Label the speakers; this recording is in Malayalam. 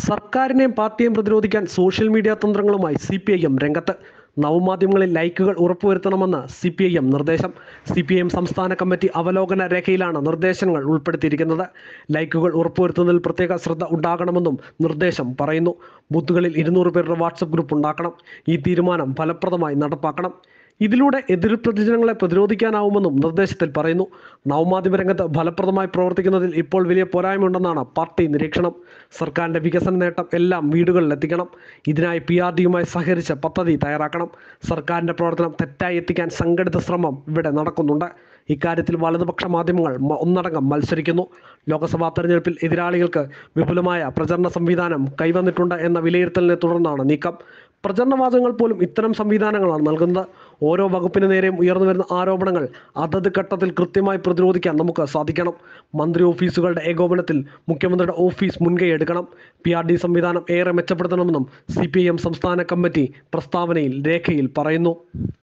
Speaker 1: സർക്കാരിനെയും പാർട്ടിയെയും പ്രതിരോധിക്കാൻ സോഷ്യൽ മീഡിയ തന്ത്രങ്ങളുമായി സി പി ഐ എം രംഗത്ത് നവമാധ്യമങ്ങളിൽ ലൈക്കുകൾ ഉറപ്പുവരുത്തണമെന്ന് സി പി ഐ എം നിർദ്ദേശം സി പി ഐ എം സംസ്ഥാന കമ്മിറ്റി അവലോകന രേഖയിലാണ് നിർദ്ദേശങ്ങൾ ഉൾപ്പെടുത്തിയിരിക്കുന്നത് ലൈക്കുകൾ ഉറപ്പുവരുത്തുന്നതിൽ പ്രത്യേക ശ്രദ്ധ ഉണ്ടാകണമെന്നും നിർദ്ദേശം പറയുന്നു ബൂത്തുകളിൽ ഇരുന്നൂറ് പേരുടെ വാട്സപ്പ് ഗ്രൂപ്പ് ഉണ്ടാക്കണം ഈ തീരുമാനം ഫലപ്രദമായി നടപ്പാക്കണം ഇതിലൂടെ എതിർ പ്രതിജനങ്ങളെ പ്രതിരോധിക്കാനാവുമെന്നും നിർദ്ദേശത്തിൽ പറയുന്നു നവമാധ്യമ രംഗത്ത് ഫലപ്രദമായി പ്രവർത്തിക്കുന്നതിൽ ഇപ്പോൾ വലിയ പോരായ്മയുണ്ടെന്നാണ് പാർട്ടി നിരീക്ഷണം സർക്കാരിന്റെ വികസന നേട്ടം എല്ലാം വീടുകളിൽ എത്തിക്കണം ഇതിനായി പി ആർ ഡിയുമായി സഹകരിച്ച് പദ്ധതി തയ്യാറാക്കണം സർക്കാരിന്റെ പ്രവർത്തനം തെറ്റായി എത്തിക്കാൻ സംഘടിത ശ്രമം ഇവിടെ നടക്കുന്നുണ്ട് ഇക്കാര്യത്തിൽ വലതുപക്ഷ മാധ്യമങ്ങൾ മ- ഒന്നടങ്കം മത്സരിക്കുന്നു ലോക്സഭാ തെരഞ്ഞെടുപ്പിൽ എതിരാളികൾക്ക് വിപുലമായ പ്രചരണ സംവിധാനം കൈവന്നിട്ടുണ്ട് എന്ന വിലയിരുത്തലിനെ തുടർന്നാണ് നീക്കം പ്രചരണവാദങ്ങൾ പോലും ഇത്തരം സംവിധാനങ്ങളാണ് നൽകുന്നത് ഓരോ വകുപ്പിന് നേരെയും ഉയർന്നു വരുന്ന ആരോപണങ്ങൾ അതത് ഘട്ടത്തിൽ കൃത്യമായി പ്രതിരോധിക്കാൻ നമുക്ക് സാധിക്കണം മന്ത്രി ഓഫീസുകളുടെ ഏകോപനത്തിൽ മുഖ്യമന്ത്രിയുടെ ഓഫീസ് മുൻകൈ എടുക്കണം പി ആർ ഡി സംവിധാനം ഏറെ മെച്ചപ്പെടുത്തണമെന്നും സി പി ഐ എം സംസ്ഥാന കമ്മിറ്റി പ്രസ്താവനയിൽ രേഖയിൽ പറയുന്നു